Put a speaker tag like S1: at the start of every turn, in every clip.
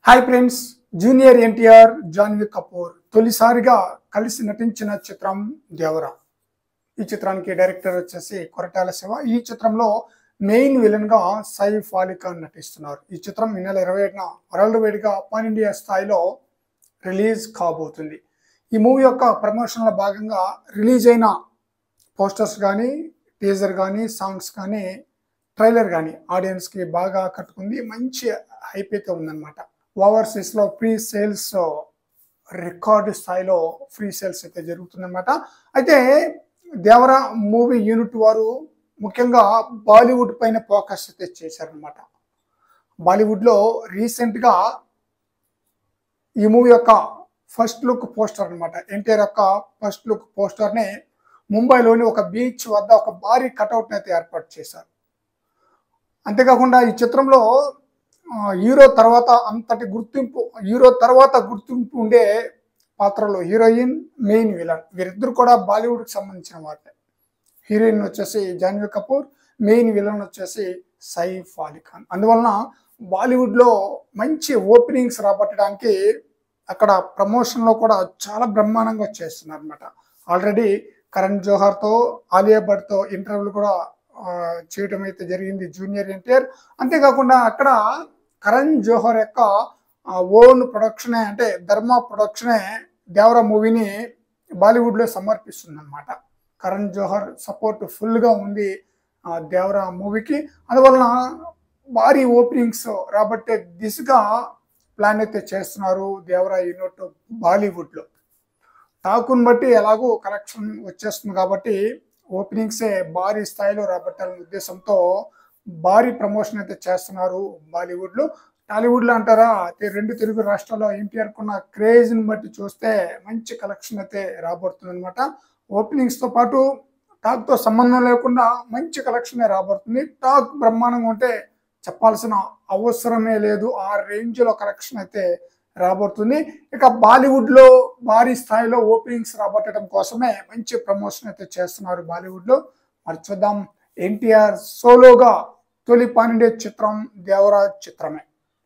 S1: hi friends junior NTR Janhvi Kapoor తొలిసారిగా కలిసి నటించిన చిత్రం దేవరా ఈ చిత్రానికి డైరెక్టర్ వచ్చేసి కొరటాల శివ ఈ చిత్రంలో మెయిన్ విలన్ గా సైఫ్ అలీ ఖాన్ నటిస్తున్నారు ఈ చిత్రం ఈ నెల ఇరవై ఏడున వరల్డ్ వైడ్ గా పాన్ ఇండియా స్థాయిలో రిలీజ్ కాబోతుంది ఈ మూవీ యొక్క ప్రమోషన్లో భాగంగా రిలీజ్ అయిన పోస్టర్స్ కానీ టీజర్ కానీ సాంగ్స్ కానీ ట్రైలర్ కానీ ఆడియన్స్కి బాగా కట్టుకుంది మంచి హైప్ అయితే ఉందన్నమాట ఓవర్సీస్లో ప్రీ సేల్స్ రికార్డు స్థాయిలో ఫ్రీ సేల్స్ అయితే జరుగుతుందన్నమాట అయితే దేవరా మూవీ యూనిట్ వారు ముఖ్యంగా బాలీవుడ్ పైన ఫోకస్ అయితే చేశారనమాట బాలీవుడ్లో రీసెంట్గా ఈ మూవీ యొక్క ఫస్ట్ లుక్ పోస్టర్ అన్నమాట ఎన్టీఆర్ యొక్క ఫస్ట్ లుక్ పోస్టర్ని ముంబైలోని ఒక బీచ్ వద్ద ఒక భారీ కటౌట్ని అయితే ఏర్పాటు చేశారు అంతేకాకుండా ఈ చిత్రంలో ఆ, హీరో తర్వాత అంతటి గుర్తింపు హీరో తర్వాత గుర్తింపు ఉండే పాత్రలో హీరోయిన్ మెయిన్ విలన్ వీరిద్దరు కూడా బాలీవుడ్కి సంబంధించిన వారే హీరోయిన్ వచ్చేసి జాన్వీ కపూర్ మెయిన్ విలన్ వచ్చేసి సైఫ్ అలీ ఖాన్ అందువలన బాలీవుడ్లో మంచి ఓపెనింగ్స్ రాబట్టడానికి అక్కడ ప్రమోషన్లో కూడా చాలా బ్రహ్మాండంగా చేస్తున్నారు అనమాట ఆల్రెడీ కరణ్ జోహర్తో ఆలియా భట్తో ఇంటర్వ్యూలు కూడా ఆ, చేయటం అయితే జరిగింది జూనియర్ ఎన్టీఆర్ అంతేకాకుండా అక్కడ కరణ్ జోహర్ యొక్క ఓన్ ప్రొడక్షనే అంటే ధర్మ ప్రొడక్షనే దేవరా మూవీని బాలీవుడ్లో సమర్పిస్తుంది అనమాట కరణ్ జోహర్ సపోర్ట్ ఫుల్గా ఉంది ఆ, దేవరా మూవీకి అందువలన భారీ ఓపెనింగ్స్ రాబట్టే దిశగా ప్లాన్ అయితే చేస్తున్నారు దేవరా యూనిట్ బాలీవుడ్లో టాకుని బట్టి ఎలాగో కలెక్షన్ వచ్చేస్తుంది కాబట్టి ఓపెనింగ్సే భారీ స్థాయిలో రాబట్టాలనే ఉద్దేశంతో భారీ ప్రమోషన్ అయితే చేస్తున్నారు బాలీవుడ్లో టాలీవుడ్లో అంటారా అయితే రెండు తెలుగు రాష్ట్రాల్లో ఎన్టీఆర్ కున్న క్రేజ్ని బట్టి చూస్తే మంచి కలెక్షన్ అయితే రాబడుతుంది అనమాట ఓపెనింగ్స్తో పాటు టాక్తో సంబంధం లేకుండా మంచి కలెక్షనే రాబడుతుంది టాక్ బ్రహ్మాండంగా ఉంటే చెప్పాల్సిన అవసరమే లేదు ఆ రేంజ్లో కలెక్షన్ అయితే రాబడుతుంది ఇక బాలీవుడ్లో భారీ స్థాయిలో ఓపెనింగ్స్ రాబట్టడం కోసమే మంచి ప్రమోషన్ అయితే చేస్తున్నారు బాలీవుడ్లో మరి చూద్దాం ఎన్టీఆర్ సోలోగా తొలి పానిండే చిత్రం దేవరాజ్ చిత్రమే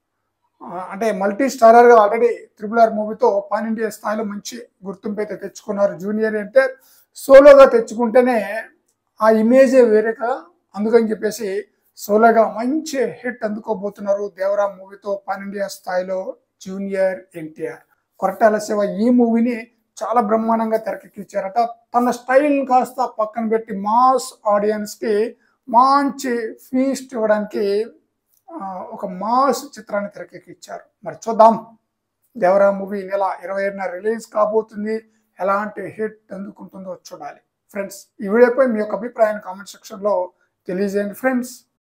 S1: ఆ, అంటే మల్టీ స్టారర్గా ఆల్రెడీ త్రిపుల్ ఆర్ మూవీతో పాన్ ఇండియా స్థాయిలో మంచి గుర్తింపు అయితే తెచ్చుకున్నారు జూనియర్ అంటే సోలోగా తెచ్చుకుంటేనే ఆ ఇమేజే వేరే కదా అందుకని చెప్పేసి సోలోగా మంచి హిట్ అందుకోబోతున్నారు దేవరా మూవీతో పాన్ ఇండియా స్థాయిలో జూనియర్ ఎన్టీఆర్ కొరటాల శివ ఈ మూవీని చాలా బ్రహ్మాండంగా తెరకెక్కించారట తన స్టైల్ కాస్త పక్కన పెట్టి మాస్ ఆడియన్స్కి మంచి ఫీస్ట్ ఇవ్వడానికి ఆ, ఒక మాస్ చిత్రాన్ని తెరకెక్కించారు మరి చూద్దాం దేవరా మూవీ నెల ఇరవై ఏడున రిలీజ్ కాబోతుంది ఎలాంటి హిట్ అందుకుంటుందో చూడాలి ఫ్రెండ్స్ ఈ వీడియోపై మీ యొక్క అభిప్రాయాన్ని కామెంట్ సెక్షన్లో తెలియజేయండి ఫ్రెండ్స్